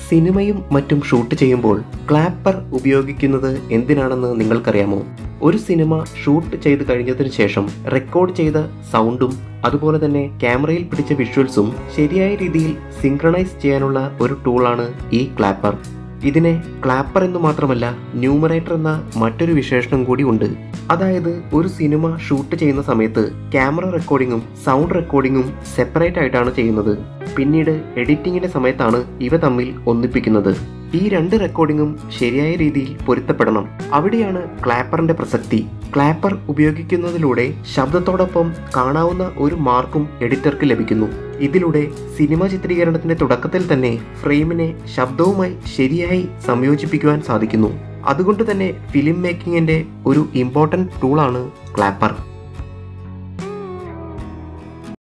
സിനിമയും മറ്റും ഷൂട്ട് ചെയ്യുമ്പോൾ ക്ലാപ്പർ ഉപയോഗിക്കുന്നത് എന്തിനാണെന്ന് നിങ്ങൾക്കറിയാമോ ഒരു സിനിമ ഷൂട്ട് ചെയ്ത് കഴിഞ്ഞതിന് ശേഷം റെക്കോർഡ് ചെയ്ത സൗണ്ടും അതുപോലെ തന്നെ ക്യാമറയിൽ പിടിച്ച വിഷ്വൽസും ശരിയായ രീതിയിൽ സിങ്ക്രണൈസ് ചെയ്യാനുള്ള ഒരു ടൂളാണ് ഈ ക്ലാപ്പർ ഇതിനെ ക്ലാപ്പർ എന്ന് മാത്രമല്ല ന്യൂമറേറ്റർ എന്ന മറ്റൊരു വിശേഷണം കൂടി ഉണ്ട് അതായത് ഒരു സിനിമ ഷൂട്ട് ചെയ്യുന്ന സമയത്ത് ക്യാമറ റെക്കോർഡിങ്ങും സൗണ്ട് റെക്കോർഡിങ്ങും സെപ്പറേറ്റ് ആയിട്ടാണ് ചെയ്യുന്നത് പിന്നീട് എഡിറ്റിംഗിന്റെ സമയത്താണ് ഇവ തമ്മിൽ ഒന്നിപ്പിക്കുന്നത് ഈ രണ്ട് റെക്കോർഡിങ്ങും ശരിയായ രീതിയിൽ പൊരുത്തപ്പെടണം അവിടെയാണ് ക്ലാപ്പറിന്റെ പ്രസക്തി ക്ലാപ്പർ ഉപയോഗിക്കുന്നതിലൂടെ ശബ്ദത്തോടൊപ്പം കാണാവുന്ന ഒരു മാർക്കും എഡിറ്റർക്ക് ലഭിക്കുന്നു ഇതിലൂടെ സിനിമ ചിത്രീകരണത്തിന്റെ തുടക്കത്തിൽ തന്നെ ഫ്രെയിമിനെ ശബ്ദവുമായി ശരിയായി സംയോജിപ്പിക്കുവാൻ സാധിക്കുന്നു അതുകൊണ്ട് തന്നെ ഫിലിം മേക്കിങ്ങിന്റെ ഒരു ഇമ്പോർട്ടൻറ്റ് ടൂളാണ് ക്ലാപ്പർ